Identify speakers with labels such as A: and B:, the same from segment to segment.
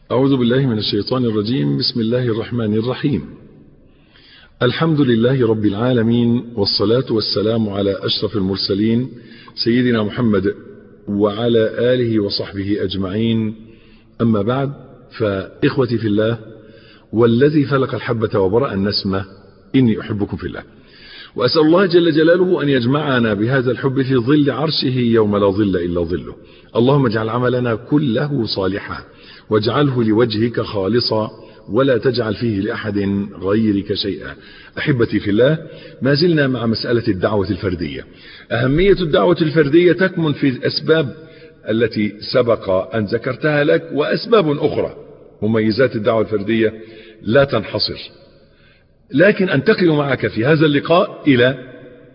A: أعوذ بالله من الشيطان الرجيم بسم الله الرحمن الرحيم الحمد لله رب العالمين والصلاة والسلام على أشرف المرسلين سيدنا محمد وعلى آله وصحبه أجمعين أما بعد فإخوتي في الله والذي فلق الحبة وبرأ النسمة إني أحبكم في الله وأسأل الله جل جلاله أن يجمعنا بهذا الحب في ظل عرشه يوم لا ظل إلا ظله اللهم اجعل عملنا كله صالحا واجعله لوجهك خالصا ولا تجعل فيه لأحد غيرك شيئا أحبتي في الله ما زلنا مع مسألة الدعوة الفردية أهمية الدعوة الفردية تكمن في الأسباب التي سبق أن ذكرتها لك وأسباب أخرى مميزات الدعوة الفردية لا تنحصر لكن أنتقل معك في هذا اللقاء إلى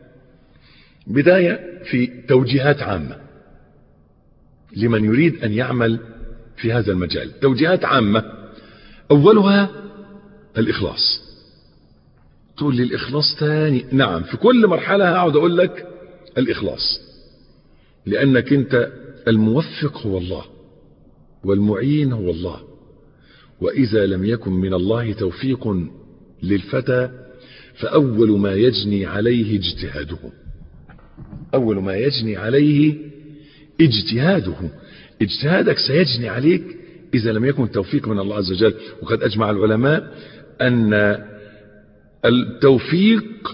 A: بداية في توجيهات عامة لمن يريد أن يعمل في هذا المجال توجيهات عامة أولها الإخلاص تقول لي الإخلاص تاني نعم في كل مرحلة هقعد أقول لك الإخلاص لأنك أنت الموفق هو الله والمعين هو الله وإذا لم يكن من الله توفيق للفتى فأول ما يجني عليه اجتهاده أول ما يجني عليه اجتهاده اجتهادك سيجني عليك إذا لم يكن توفيق من الله عز وجل وقد أجمع العلماء أن التوفيق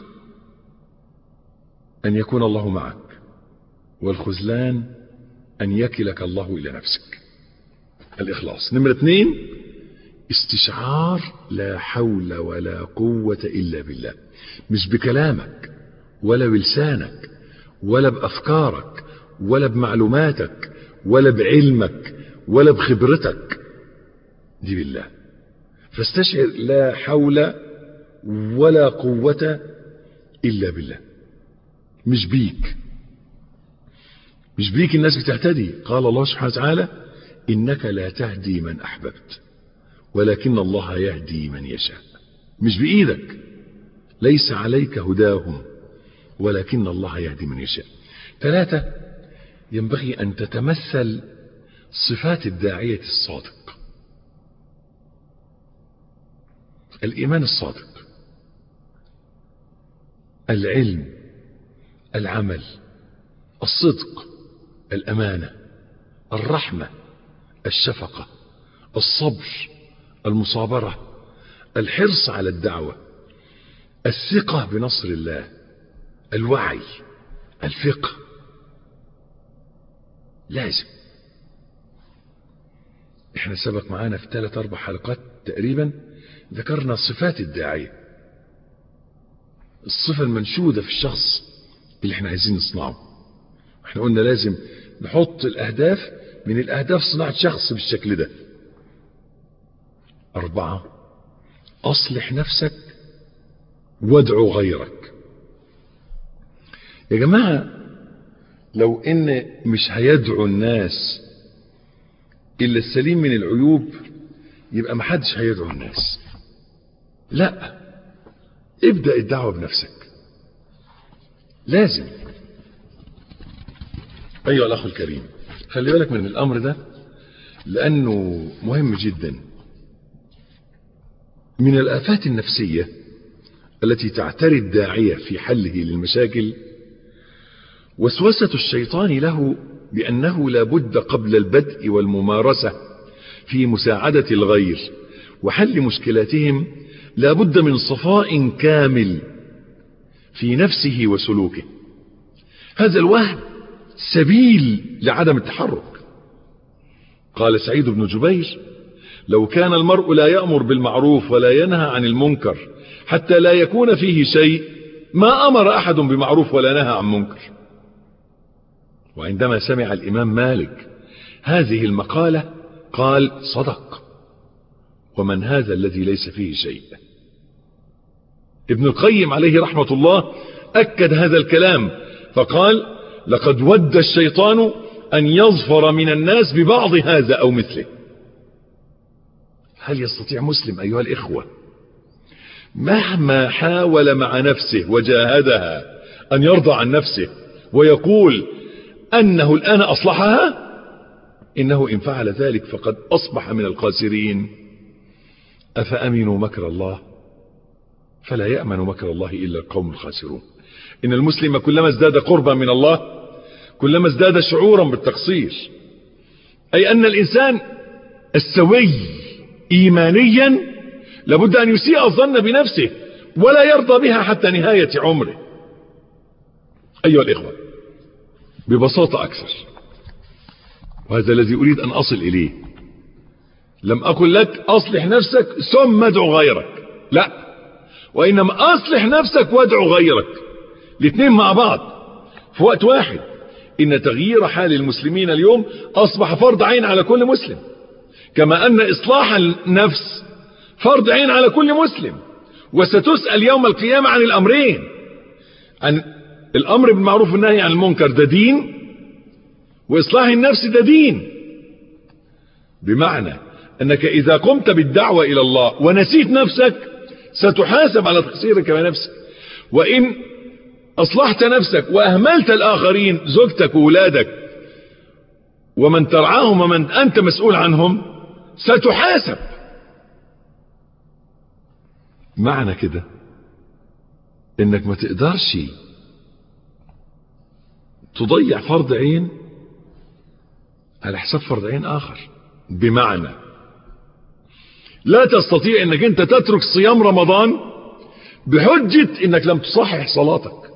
A: أن يكون الله معك والخذلان أن يكلك الله إلى نفسك الإخلاص نمرة اثنين استشعار لا حول ولا قوة إلا بالله مش بكلامك ولا بلسانك ولا بأفكارك ولا بمعلوماتك ولا بعلمك ولا بخبرتك دي بالله فاستشعر لا حول ولا قوة إلا بالله مش بيك مش بيك الناس بتهتدي قال الله سبحانه وتعالى إنك لا تهدي من أحببت ولكن الله يهدي من يشاء مش بإيدك ليس عليك هداهم ولكن الله يهدي من يشاء ثلاثة ينبغي أن تتمثل صفات الداعية الصادق الإيمان الصادق العلم العمل الصدق الأمانة الرحمة الشفقة الصبر المصابرة الحرص على الدعوة الثقة بنصر الله الوعي الفقه لازم احنا سبق معانا في ثلاث اربع حلقات تقريبا ذكرنا صفات الداعية الصفة المنشودة في الشخص اللي احنا عايزين نصنعه احنا قلنا لازم نحط الاهداف من الاهداف صناعة شخص بالشكل ده اربعة اصلح نفسك وادعو غيرك يا جماعة لو ان مش هيدعو الناس الا السليم من العيوب يبقى محدش هيدعو الناس لا ابدأ الدعوة بنفسك لازم ايها الاخ الكريم خلي بالك من الامر ده لانه مهم جدا من الافات النفسية التي تعتري الداعية في حله للمشاكل وسوسة الشيطان له بأنه لا بد قبل البدء والممارسة في مساعدة الغير وحل مشكلاتهم لا بد من صفاء كامل في نفسه وسلوكه هذا الوهم سبيل لعدم التحرك قال سعيد بن جبير لو كان المرء لا يأمر بالمعروف ولا ينهى عن المنكر حتى لا يكون فيه شيء ما أمر أحد بمعروف ولا نهى عن منكر وعندما سمع الإمام مالك هذه المقالة قال صدق ومن هذا الذي ليس فيه شيء ابن القيم عليه رحمة الله أكد هذا الكلام فقال لقد ود الشيطان أن يظفر من الناس ببعض هذا أو مثله هل يستطيع مسلم أيها الإخوة مهما حاول مع نفسه وجاهدها أن يرضى عن نفسه ويقول أنه الآن أصلحها إنه إن فعل ذلك فقد أصبح من الخاسرين أفأمنوا مكر الله فلا يأمن مكر الله إلا القوم الخاسرون إن المسلم كلما ازداد قربا من الله كلما ازداد شعورا بالتقصير أي أن الإنسان السوي إيمانيا لابد أن يسيء الظن بنفسه ولا يرضى بها حتى نهاية عمره أيها الإخوة ببساطة أكثر وهذا الذي أريد أن أصل إليه لم أقل لك أصلح نفسك ثم ادعو غيرك لا وإنما أصلح نفسك وادعو غيرك الاثنين مع بعض في وقت واحد إن تغيير حال المسلمين اليوم أصبح فرض عين على كل مسلم كما أن إصلاح النفس فرض عين على كل مسلم وستسأل يوم القيامة عن الأمرين عن الأمر بالمعروف والنهي عن المنكر ده دين وإصلاح النفس ده دين بمعنى أنك إذا قمت بالدعوة إلى الله ونسيت نفسك ستحاسب على تقصيرك بنفسك وإن أصلحت نفسك وأهملت الآخرين زوجتك وولادك ومن ترعاهم ومن أنت مسؤول عنهم ستحاسب معنى كده انك ما تقدرش تضيع فرض عين على حساب فرض عين اخر بمعنى لا تستطيع انك انت تترك صيام رمضان بحجة انك لم تصحح صلاتك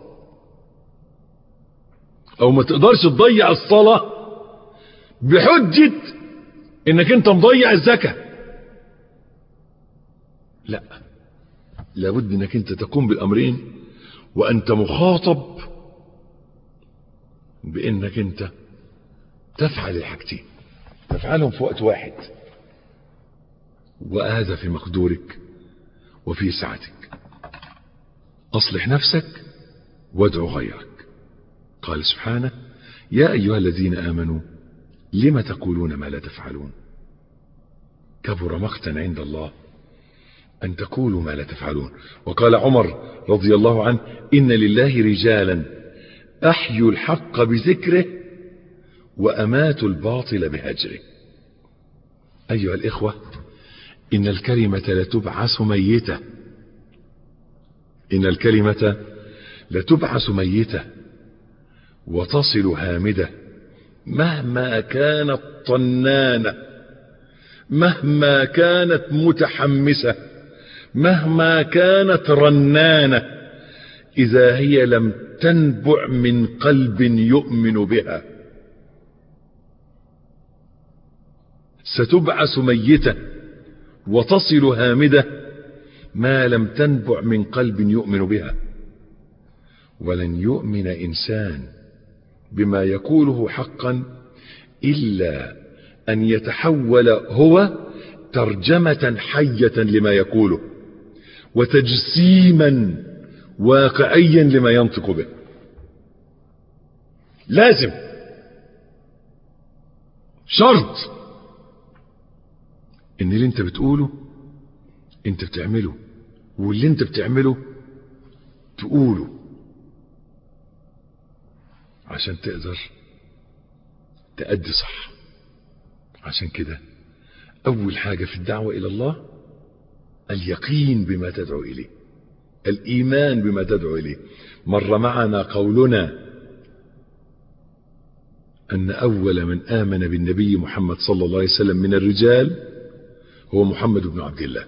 A: او ما تقدرش تضيع الصلاة بحجة انك انت مضيع الزكاة لا لابد انك انت تقوم بالامرين وانت مخاطب بانك انت تفعل الحاجتين تفعلهم في وقت واحد وهذا في مقدورك وفي سعتك اصلح نفسك وادعو غيرك قال سبحانه يا ايها الذين امنوا لم تقولون ما لا تفعلون كبر مقتا عند الله أن تقولوا ما لا تفعلون وقال عمر رضي الله عنه إن لله رجالا أحيوا الحق بذكره وأماتوا الباطل بهجره أيها الإخوة إن الكلمة لتبعث ميتة إن الكلمة لتبعث ميتة وتصل هامدة مهما كانت طنانة مهما كانت متحمسة مهما كانت رنانة إذا هي لم تنبع من قلب يؤمن بها ستبعث ميتة وتصل هامدة ما لم تنبع من قلب يؤمن بها ولن يؤمن إنسان بما يقوله حقا إلا أن يتحول هو ترجمة حية لما يقوله وتجسيما واقعيا لما ينطق به لازم شرط ان اللي انت بتقوله انت بتعمله واللي انت بتعمله تقوله عشان تقدر تأدي صح عشان كده أول حاجة في الدعوة إلى الله اليقين بما تدعو إليه الإيمان بما تدعو إليه مر معنا قولنا أن أول من آمن بالنبي محمد صلى الله عليه وسلم من الرجال هو محمد بن عبد الله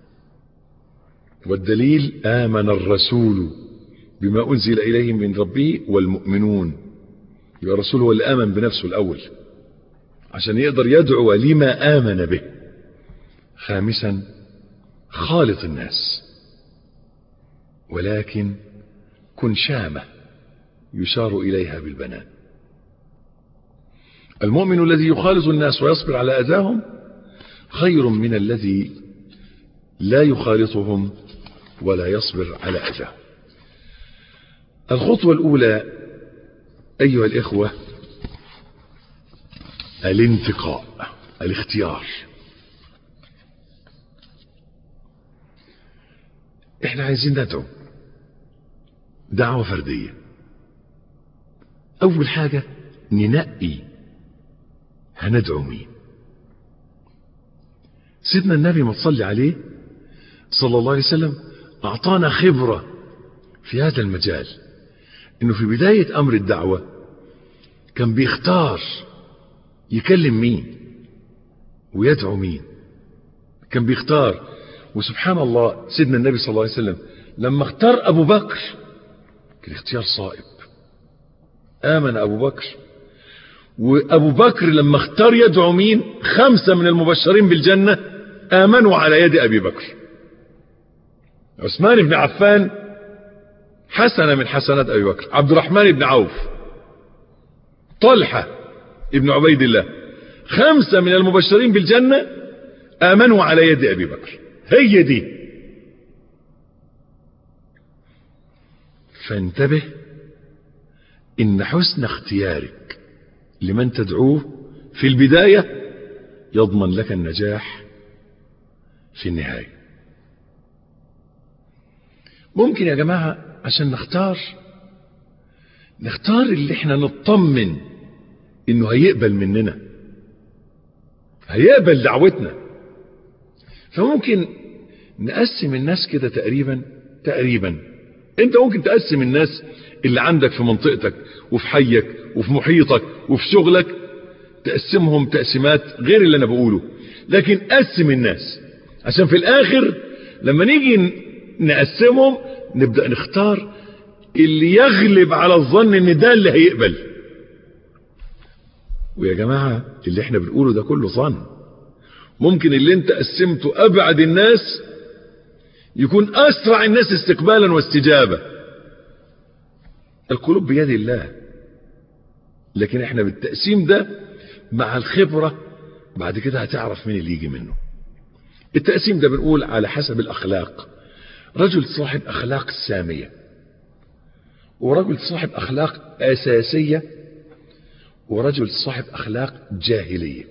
A: والدليل آمن الرسول بما أنزل إليه من ربه والمؤمنون يبقى الرسول هو اللي آمن بنفسه الأول عشان يقدر يدعو لما آمن به خامسا خالط الناس ولكن كن شامة يشار إليها بالبنان المؤمن الذي يخالط الناس ويصبر على أذاهم خير من الذي لا يخالطهم ولا يصبر على أذاهم الخطوة الأولى أيها الإخوة الانتقاء الاختيار احنا عايزين ندعو دعوة فردية اول حاجة ننقي هندعو مين سيدنا النبي ما تصلي عليه صلى الله عليه وسلم أعطانا خبرة في هذا المجال انه في بداية امر الدعوة كان بيختار يكلم مين ويدعو مين كان بيختار وسبحان الله سيدنا النبي صلى الله عليه وسلم لما اختار ابو بكر كان اختيار صائب امن ابو بكر وابو بكر لما اختار يدعو مين خمسة من المبشرين بالجنة امنوا على يد ابي بكر عثمان بن عفان حسنة من حسنات أبي بكر عبد الرحمن بن عوف طلحة ابن عبيد الله خمسة من المبشرين بالجنة آمنوا على يد أبي بكر هي دي فانتبه إن حسن اختيارك لمن تدعوه في البداية يضمن لك النجاح في النهاية ممكن يا جماعة عشان نختار نختار اللي احنا نطمن انه هيقبل مننا هيقبل دعوتنا فممكن نقسم الناس كده تقريبا تقريبا انت ممكن تقسم الناس اللي عندك في منطقتك وفي حيك وفي محيطك وفي شغلك تقسمهم تقسيمات غير اللي انا بقوله لكن قسم الناس عشان في الاخر لما نيجي نقسمهم نبدأ نختار اللي يغلب على الظن ان ده اللي هيقبل ويا جماعة اللي احنا بنقوله ده كله ظن ممكن اللي انت قسمته ابعد الناس يكون اسرع الناس استقبالا واستجابة القلوب بيد الله لكن احنا بالتقسيم ده مع الخبرة بعد كده هتعرف مين اللي يجي منه التقسيم ده بنقول على حسب الاخلاق رجل صاحب اخلاق سامية ورجل صاحب اخلاق اساسية ورجل صاحب اخلاق جاهلية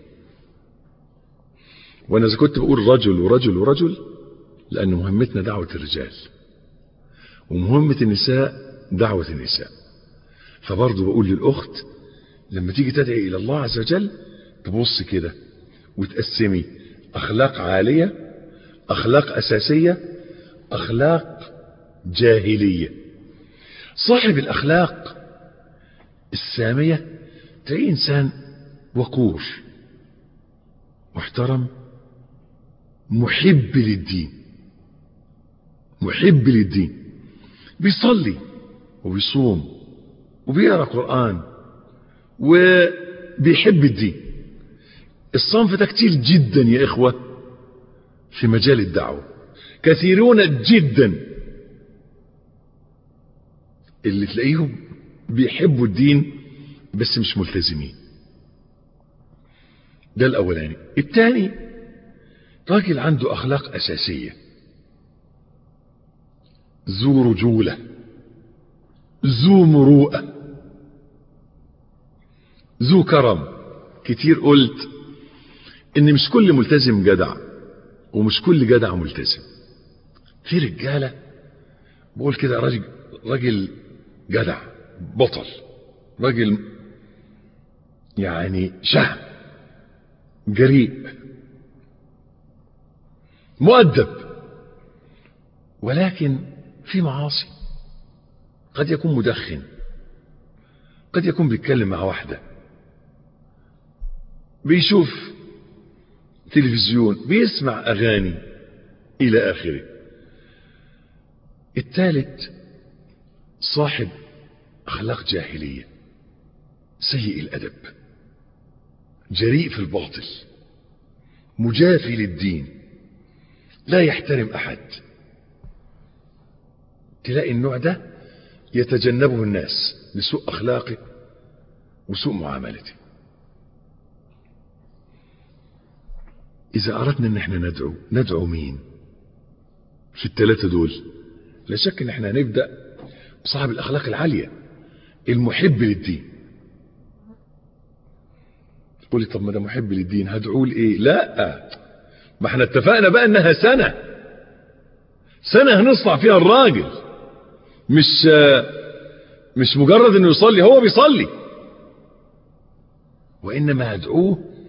A: وانا اذا كنت بقول رجل ورجل ورجل لان مهمتنا دعوة الرجال ومهمة النساء دعوة النساء فبرضه بقول للاخت لما تيجي تدعي الى الله عز وجل تبص كده وتقسمي اخلاق عالية اخلاق اساسية اخلاق جاهلية صاحب الاخلاق السامية تلاقيه انسان وقور محترم محب للدين محب للدين بيصلي وبيصوم وبيقرا قرآن وبيحب الدين الصنف ده كتير جدا يا إخوة في مجال الدعوة كثيرون جدا اللي تلاقيهم بيحبوا الدين بس مش ملتزمين ده الأولاني الثاني راجل عنده أخلاق أساسية ذو رجولة ذو مروءة ذو كرم كتير قلت ان مش كل ملتزم جدع ومش كل جدع ملتزم في رجالة بقول كده راجل راجل جدع بطل راجل يعني شهم جريء مؤدب ولكن في معاصي قد يكون مدخن قد يكون بيتكلم مع واحدة بيشوف تلفزيون بيسمع أغاني إلى آخره الثالث صاحب أخلاق جاهلية سيء الأدب جريء في الباطل مجافي للدين لا يحترم أحد تلاقي النوع ده يتجنبه الناس لسوء أخلاقه وسوء معاملته إذا أردنا أن احنا ندعو ندعو مين في الثلاثة دول لا شك أن احنا هنبدأ بصاحب الأخلاق العالية المحب للدين تقولي طب ما ده محب للدين هدعوه لإيه لا ما احنا اتفقنا بقى انها سنة سنة هنصنع فيها الراجل مش مش مجرد انه يصلي هو بيصلي وانما هدعوه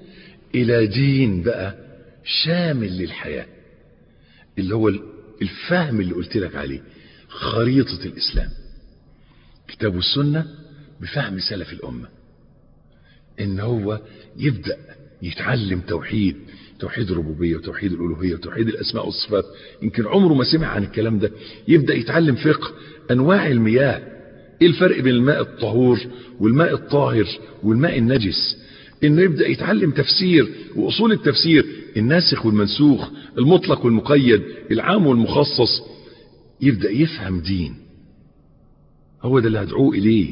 A: الى دين بقى شامل للحياة اللي هو الفهم اللي قلت لك عليه خريطة الاسلام كتاب السنة بفهم سلف الامة ان هو يبدأ يتعلم توحيد توحيد الربوبية وتوحيد الألوهية وتوحيد الأسماء والصفات يمكن عمره ما سمع عن الكلام ده يبدأ يتعلم فقه أنواع المياه إيه الفرق بين الماء الطهور والماء الطاهر والماء النجس إنه يبدأ يتعلم تفسير وأصول التفسير الناسخ والمنسوخ المطلق والمقيد العام والمخصص يبدأ يفهم دين هو ده اللي هدعوه إليه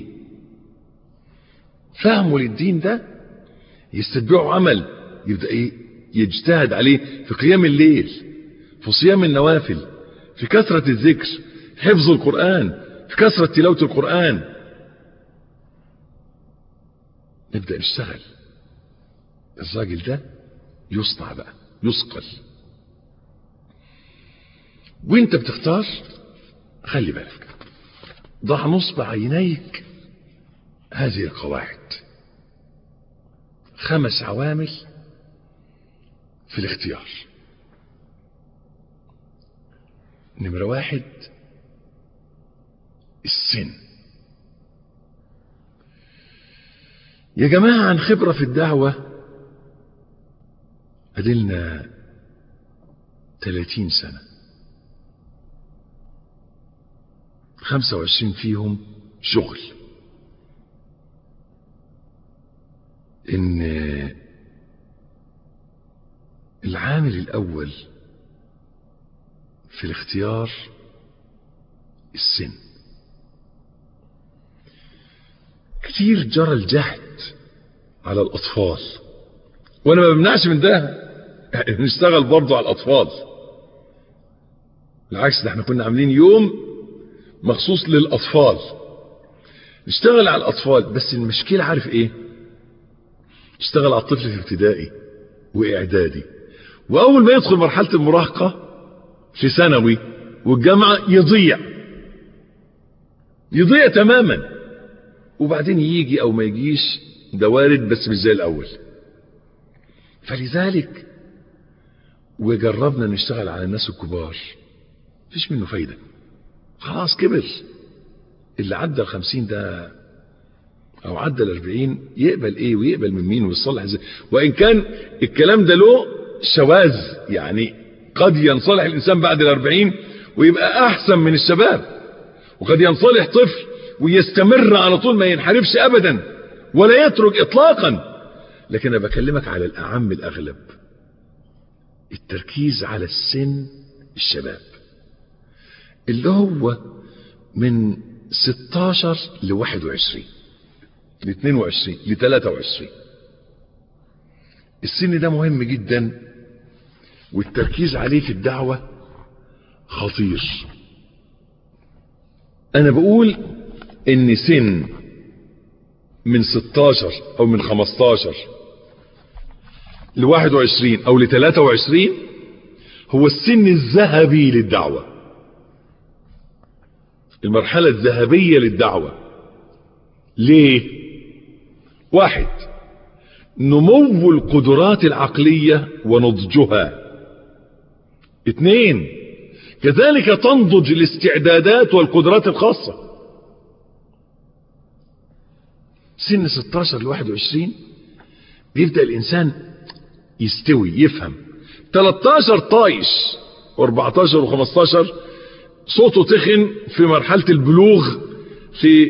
A: فهمه للدين ده يستتبعه عمل يبدأ ايه يجتهد عليه في قيام الليل في صيام النوافل في كثرة الذكر في حفظ القرآن في كثرة تلاوة القرآن نبدأ نشتغل الراجل ده يصنع بقى يصقل وانت بتختار خلي بالك ضع نصب عينيك هذه القواعد خمس عوامل في الاختيار نمرة واحد السن يا جماعة عن خبرة في الدعوة أدلنا 30 سنة 25 فيهم شغل ان العامل الاول في الاختيار السن كتير جرى الجهد على الاطفال وانا ما بمنعش من ده نشتغل برضه على الاطفال بالعكس ده احنا كنا عاملين يوم مخصوص للاطفال نشتغل على الاطفال بس المشكله عارف ايه اشتغل على الطفل في ابتدائي واعدادي واول ما يدخل مرحله المراهقه في ثانوي والجامعه يضيع يضيع تماما وبعدين يجي او ما يجيش ده وارد بس مش زي الاول فلذلك وجربنا نشتغل على الناس الكبار مفيش منه فايده خلاص كبر اللي عدى الخمسين ده او عدى الاربعين يقبل ايه ويقبل من مين ويصلح ازاي وان كان الكلام ده له شواذ يعني قد ينصلح الانسان بعد الاربعين ويبقى احسن من الشباب وقد ينصلح طفل ويستمر على طول ما ينحرفش ابدا ولا يترك اطلاقا لكن انا بكلمك على الاعم الاغلب التركيز على السن الشباب اللي هو من 16 ل 21 ل 22 ل 23 السن ده مهم جدا والتركيز عليه في الدعوة خطير انا بقول ان سن من 16 او من 15 ل 21 او ل 23 هو السن الذهبي للدعوة المرحلة الذهبية للدعوة ليه واحد نمو القدرات العقلية ونضجها اثنين كذلك تنضج الاستعدادات والقدرات الخاصة سن 16 ل 21 بيبدأ الإنسان يستوي يفهم 13 طايش و14 و15 صوته تخن في مرحلة البلوغ في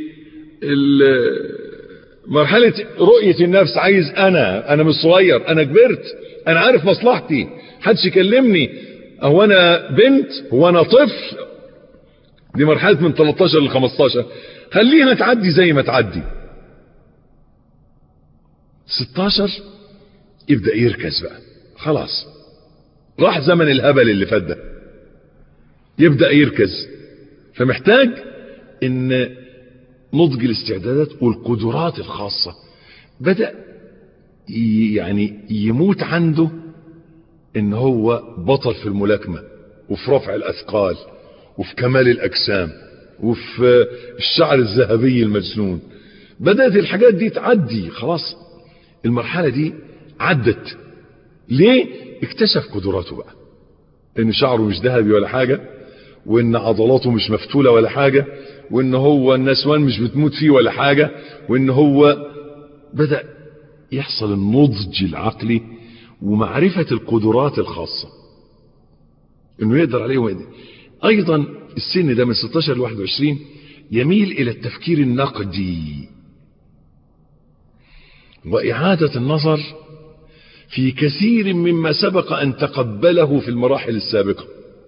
A: مرحلة رؤية النفس عايز انا انا مش صغير انا كبرت انا عارف مصلحتي حدش يكلمني هو انا بنت هو انا طفل دي مرحلة من 13 ل 15 خليها تعدي زي ما تعدي 16 يبدأ يركز بقى خلاص راح زمن الهبل اللي فات ده يبدأ يركز فمحتاج ان نضج الاستعدادات والقدرات الخاصة بدأ يعني يموت عنده ان هو بطل في الملاكمة وفي رفع الاثقال وفي كمال الاجسام وفي الشعر الذهبي المجنون بدأت الحاجات دي تعدي خلاص المرحلة دي عدت ليه اكتشف قدراته بقى ان شعره مش ذهبي ولا حاجة وان عضلاته مش مفتولة ولا حاجة وان هو النسوان مش بتموت فيه ولا حاجة وان هو بدأ يحصل النضج العقلي ومعرفة القدرات الخاصة انه يقدر عليه وما يقدر ايضا السن ده من 16 ل 21 يميل الى التفكير النقدي واعادة النظر في كثير مما سبق ان تقبله في المراحل السابقة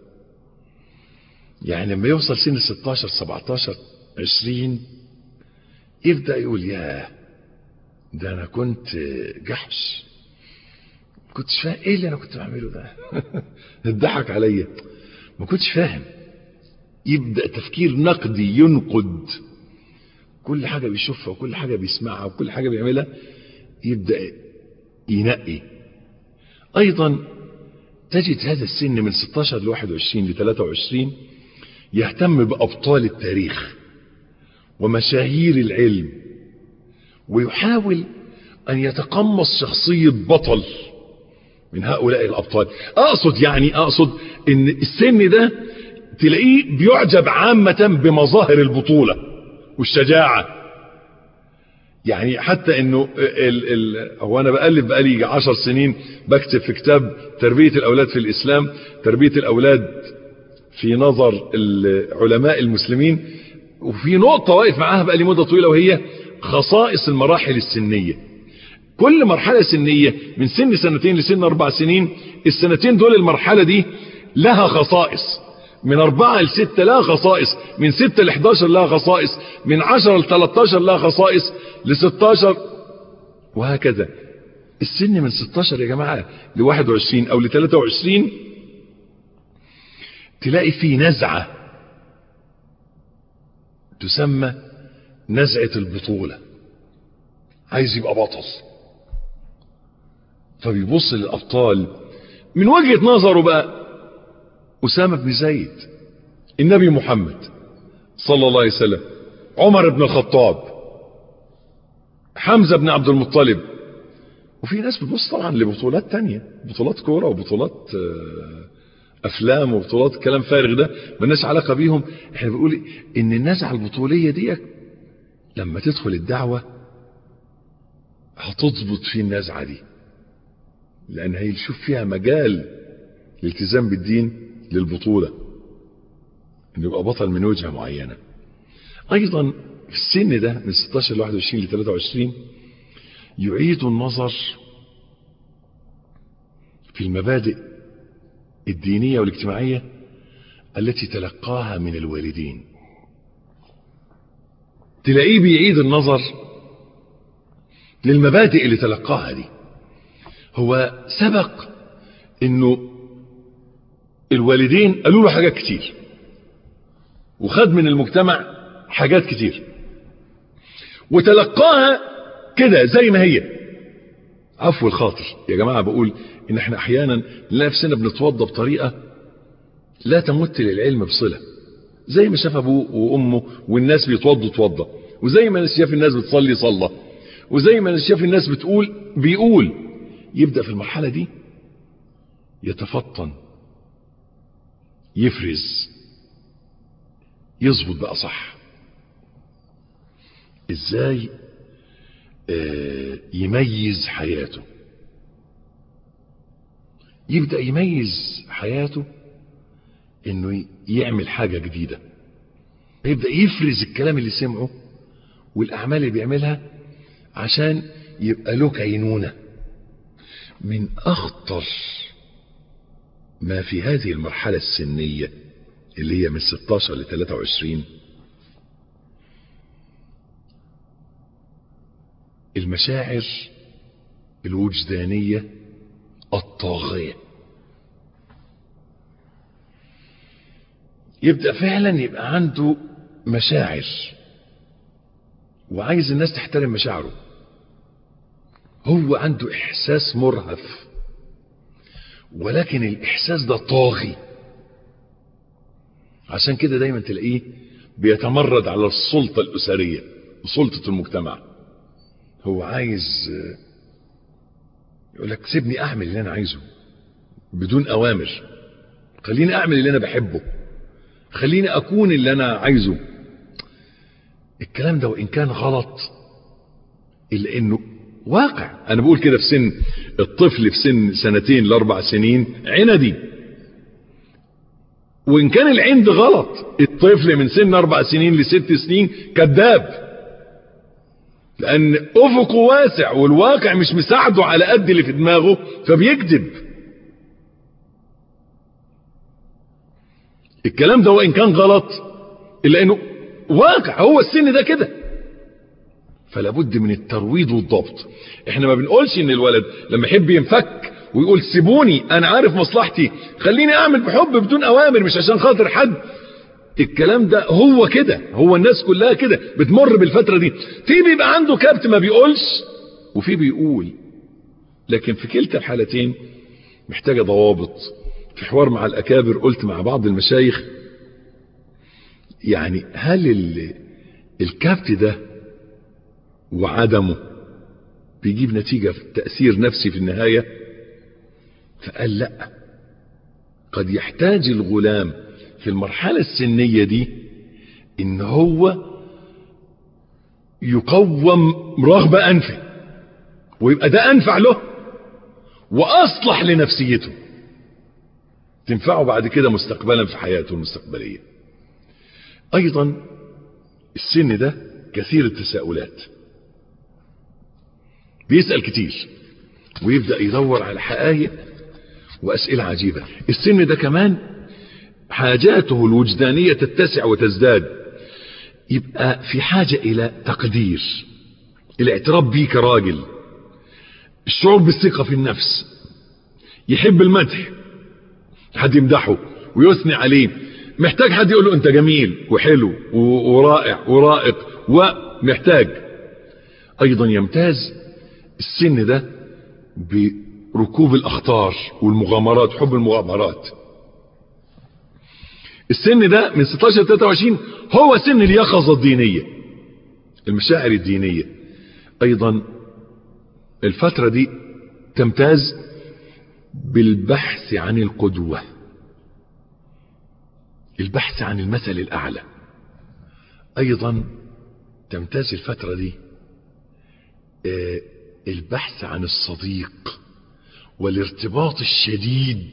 A: يعني لما يوصل سن 16 17 20 يبدأ يقول ياه ده انا كنت جحش كنتش فاهم ايه اللي انا كنت بعمله ده اتضحك عليا ما كنتش فاهم يبدا تفكير نقدي ينقد كل حاجه بيشوفها وكل حاجه بيسمعها وكل حاجه بيعملها يبدا ينقي ايضا تجد هذا السن من 16 ل 21 ل 23 يهتم بابطال التاريخ ومشاهير العلم ويحاول ان يتقمص شخصيه بطل من هؤلاء الأبطال أقصد يعني أقصد إن السن ده تلاقيه بيعجب عامة بمظاهر البطولة والشجاعة يعني حتى انه ال ال هو انا بقلب بقالي عشر سنين بكتب في كتاب تربية الاولاد في الاسلام تربية الاولاد في نظر علماء المسلمين وفي نقطة واقف معاها بقالي مدة طويلة وهي خصائص المراحل السنية كل مرحلة سنية من سن سنتين لسن اربع سنين السنتين دول المرحلة دي لها خصائص من اربعة لستة لها خصائص من ستة لحداشر لها خصائص من عشرة لتلاتاشر لها خصائص لستاشر وهكذا السن من ستاشر يا جماعة لواحد وعشرين او لتلاتة وعشرين تلاقي فيه نزعة تسمى نزعة البطولة عايز يبقى بطل فبيبص للأبطال من وجهة نظره بقى أسامة بن زيد النبي محمد صلى الله عليه وسلم عمر بن الخطاب حمزة بن عبد المطلب وفي ناس بتبص طبعا لبطولات تانية بطولات كورة وبطولات أفلام وبطولات كلام فارغ ده مالناش علاقة بيهم احنا بنقول إن النزعة البطولية دي لما تدخل الدعوة هتضبط في النزعة دي لأن هيشوف فيها مجال الالتزام بالدين للبطولة انه يبقى بطل من وجهة معينة ايضا في السن ده من 16 ل 21 ل 23 يعيد النظر في المبادئ الدينية والاجتماعية التي تلقاها من الوالدين تلاقيه بيعيد النظر للمبادئ اللي تلقاها دي هو سبق انه الوالدين قالوا له حاجات كتير وخد من المجتمع حاجات كتير وتلقاها كده زي ما هي عفو الخاطر يا جماعة بقول ان احنا احيانا نلاقي نفسنا بنتوضى بطريقة لا تمت للعلم بصلة زي ما شاف ابوه وامه والناس بيتوضوا توضى وزي ما شاف الناس بتصلي صلى وزي ما شاف الناس بتقول بيقول يبدأ في المرحلة دي يتفطن يفرز يظبط بقى صح ازاي آه يميز حياته يبدأ يميز حياته انه يعمل حاجة جديدة يبدأ يفرز الكلام اللي سمعه والاعمال اللي بيعملها عشان يبقى له كينونة من اخطر ما في هذه المرحلة السنية اللي هي من 16 ل 23 المشاعر الوجدانية الطاغية يبدأ فعلا يبقى عنده مشاعر وعايز الناس تحترم مشاعره هو عنده احساس مرهف ولكن الاحساس ده طاغي عشان كده دايما تلاقيه بيتمرد على السلطة الأسرية وسلطة المجتمع هو عايز يقول لك سيبني اعمل اللي انا عايزه بدون اوامر خليني اعمل اللي انا بحبه خليني اكون اللي انا عايزه الكلام ده وان كان غلط الا انه واقع انا بقول كده في سن الطفل في سن سنتين لاربع سنين عندي وان كان العند غلط الطفل من سن اربع سنين لست سنين كذاب لان افقه واسع والواقع مش مساعده على قد اللي في دماغه فبيكذب الكلام ده وان كان غلط الا انه واقع هو السن ده كده فلا بد من الترويض والضبط احنا ما بنقولش ان الولد لما يحب ينفك ويقول سيبوني انا عارف مصلحتي خليني اعمل بحب بدون اوامر مش عشان خاطر حد الكلام ده هو كده هو الناس كلها كده بتمر بالفترة دي في بيبقى عنده كبت ما بيقولش وفي بيقول لكن في كلتا الحالتين محتاجة ضوابط في حوار مع الأكابر قلت مع بعض المشايخ يعني هل الكبت ده وعدمه بيجيب نتيجة في تأثير نفسي في النهاية فقال لا قد يحتاج الغلام في المرحلة السنية دي ان هو يقوم رغم انفه ويبقى ده انفع له واصلح لنفسيته تنفعه بعد كده مستقبلا في حياته المستقبلية ايضا السن ده كثير التساؤلات بيسأل كتير ويبدأ يدور على حقائق وأسئلة عجيبة السن ده كمان حاجاته الوجدانية تتسع وتزداد يبقى في حاجة إلى تقدير الاعتراف بيه كراجل الشعور بالثقة في النفس يحب المدح حد يمدحه ويثني عليه محتاج حد يقول له انت جميل وحلو ورائع ورائق ومحتاج ايضا يمتاز السن ده بركوب الاخطار والمغامرات حب المغامرات السن ده من 16 ل 23 هو سن اليقظة الدينية المشاعر الدينية ايضا الفترة دي تمتاز بالبحث عن القدوة البحث عن المثل الاعلى ايضا تمتاز الفترة دي البحث عن الصديق والارتباط الشديد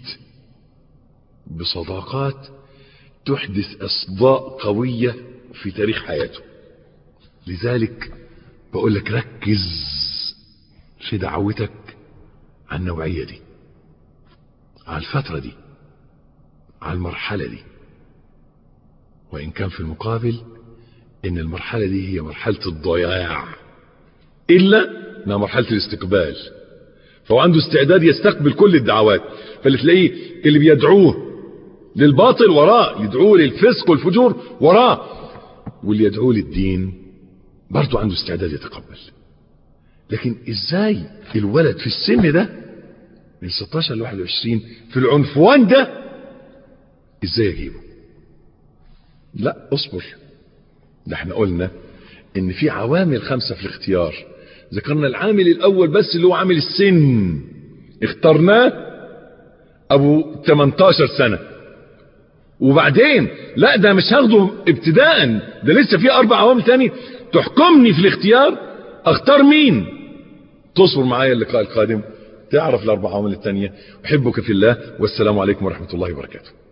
A: بصداقات تحدث اصداء قوية في تاريخ حياته لذلك بقول لك ركز في دعوتك على النوعية دي على الفترة دي على المرحلة دي وإن كان في المقابل إن المرحلة دي هي مرحلة الضياع إلا إنها مرحلة الاستقبال فهو عنده استعداد يستقبل كل الدعوات فاللي تلاقيه اللي بيدعوه للباطل وراه يدعوه للفسق والفجور وراه واللي يدعوه للدين برضه عنده استعداد يتقبل لكن ازاي الولد في السن ده من 16 ل 21 في العنفوان ده ازاي اجيبه لا اصبر ده احنا قلنا ان في عوامل خمسة في الاختيار ذكرنا العامل الاول بس اللي هو عامل السن اخترناه ابو 18 سنة وبعدين لا ده مش هاخده ابتداء ده لسه في اربع عوامل تاني تحكمني في الاختيار اختار مين تصبر معايا اللقاء القادم تعرف الاربع عوامل التانية احبك في الله والسلام عليكم ورحمة الله وبركاته